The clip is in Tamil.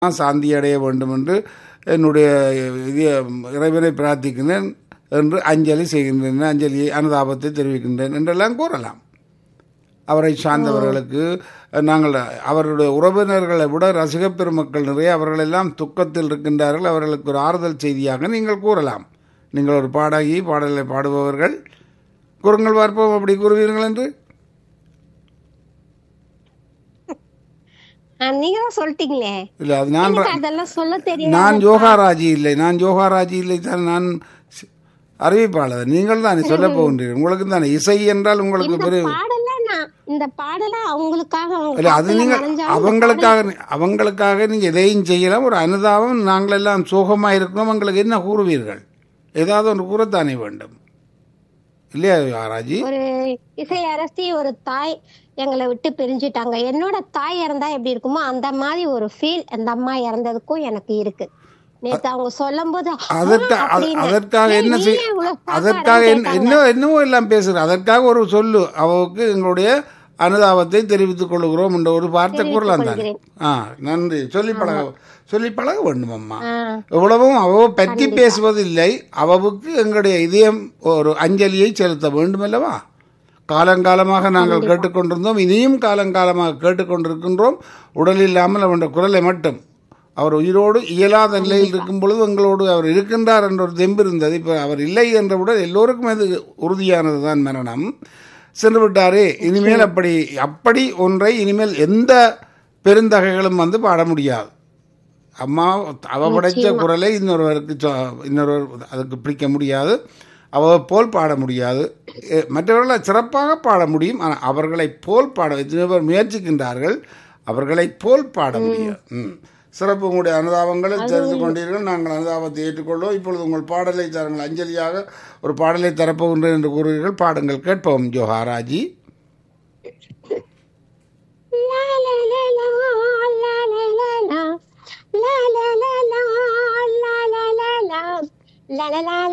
சாந்தி அடைய வேண்டும் என்று என்னுடைய இது இறைவனை பிரார்த்திக்கின்றேன் என்று அஞ்சலி செய்கின்றேன் அஞ்சலியை அனுதாபத்தை தெரிவிக்கின்றேன் என்றெல்லாம் கூறலாம் அவரை சார்ந்தவர்களுக்கு நாங்கள் அவருடைய உறவினர்களை விட ரசிகப் பெருமக்கள் நிறைய அவர்களெல்லாம் துக்கத்தில் இருக்கின்றார்கள் அவர்களுக்கு ஒரு ஆறுதல் செய்தியாக நீங்கள் கூறலாம் நீங்கள் ஒரு பாடகி பாடலை பாடுபவர்கள் கூறுங்கள் பார்ப்போம் அப்படி கூறுவீர்கள் என்று ஆ, நீங்க தான் சொல்லிட்டீங்களே இல்லை அது நான் எனக்கு அதெல்லாம் சொல்ல தெரியாது நான் யோகாராஜி இல்லை நான் யோகாராஜி இல்லை தான் நான் சி- அறிவிப்பாளர் நீங்கள் தானே சொல்ல போகின்றீர்கள் உங்களுக்கு தானே இசை என்றால் உங்களுக்கு இந்த பெரிய பாடல நான் இந்த பாடல அவங்களுக்காக அவங்க இல்ல அது காத்துல நீங்க நனைஞ்சாலும் இந்த அவங்களுக்காக அவங்களுக்காக நீங்க எதையும் செய்யலாம் ஒரு அனுதாபம் நாங்கள் எல்லாம் சோகமா இருக்கிறோம் உங்களுக்கு என்ன கூறுவீர்கள் ஏதாவது ஒன்று கூறத்தானே வேண்டும் இல்லையா யாராஜி ஒரு இசை அரசி ஒரு தாய் எங்களை விட்டு பிரிஞ்சுட்டாங்க என்னோட தாய் இறந்தா எப்படி இருக்குமோ அந்த மாதிரி ஒரு ஃபீல் அந்த அம்மா இறந்ததுக்கும் எனக்கு இருக்கு நேத்து அவங்க சொல்லும் போது அதற்கா அது- அதற்காக என்ன செய் அதற்காக என்ன என்ன என்னவோ எல்லாம் பேசுகிறேன் அதற்காக ஒரு சொல்லு அவருக்கு எங்களுடைய அனுதாபத்தை தெரிவித்துக் கொள்கிறோம் என்ற ஒரு வார்த்தை கூறலாம் தானே ஆ நன்றி சொல்லி பழக சொல்லி பழக வேண்டும் அம்மா எவ்வளவும் அவ பற்றி பேசுவதில்லை அவவுக்கு எங்களுடைய இதயம் ஒரு அஞ்சலியை செலுத்த வேண்டும் அல்லவா காலங்காலமாக நாங்கள் கேட்டுக்கொண்டிருந்தோம் இனியும் காலங்காலமாக கேட்டுக்கொண்டிருக்கின்றோம் உடல் இல்லாமல் அவனுடைய குரலை மட்டும் அவர் உயிரோடு இயலாத நிலையில் இருக்கும் பொழுது எங்களோடு அவர் இருக்கின்றார் என்ற ஒரு தெம்பு இருந்தது இப்போ அவர் இல்லை என்றவுடன் எல்லோருக்கும் அது உறுதியானது தான் மரணம் சென்று விட்டாரே இனிமேல் அப்படி அப்படி ஒன்றை இனிமேல் எந்த பெருந்தகைகளும் வந்து பாட முடியாது அம்மா அவ படைத்த குரலை இன்னொருவருக்கு சொ- இன்னொருவர் அதுக்கு பிடிக்க முடியாது அவ போல் பாட முடியாது எ- மற்றவர்களை சிறப்பாக பாட முடியும் ஆனால் அவர்களைப் போல் பாட எத்தனை பேர் முயற்சிக்கின்றார்கள் அவர்களைப் போல் பாட முடியாது ம். சிறப்பு உங்களுடைய அனுதாபங்களை தெரிந்து கொண்டீர்கள் நாங்கள் அனுதாபத்தை ஏற்றுக்கொள்வோம் இப்பொழுது உங்கள் பாடலை தாருங்கள் அஞ்சலியாக ஒரு பாடலை தரப்போகின்றேன் என்று கூறுகிறீர்கள் பாடுங்கள் கேட்போம் ஜோஹாராஜி லா லா லா லா, லா லா லா லா. லா லா லா லா, லா லா லா லா. லா லா லா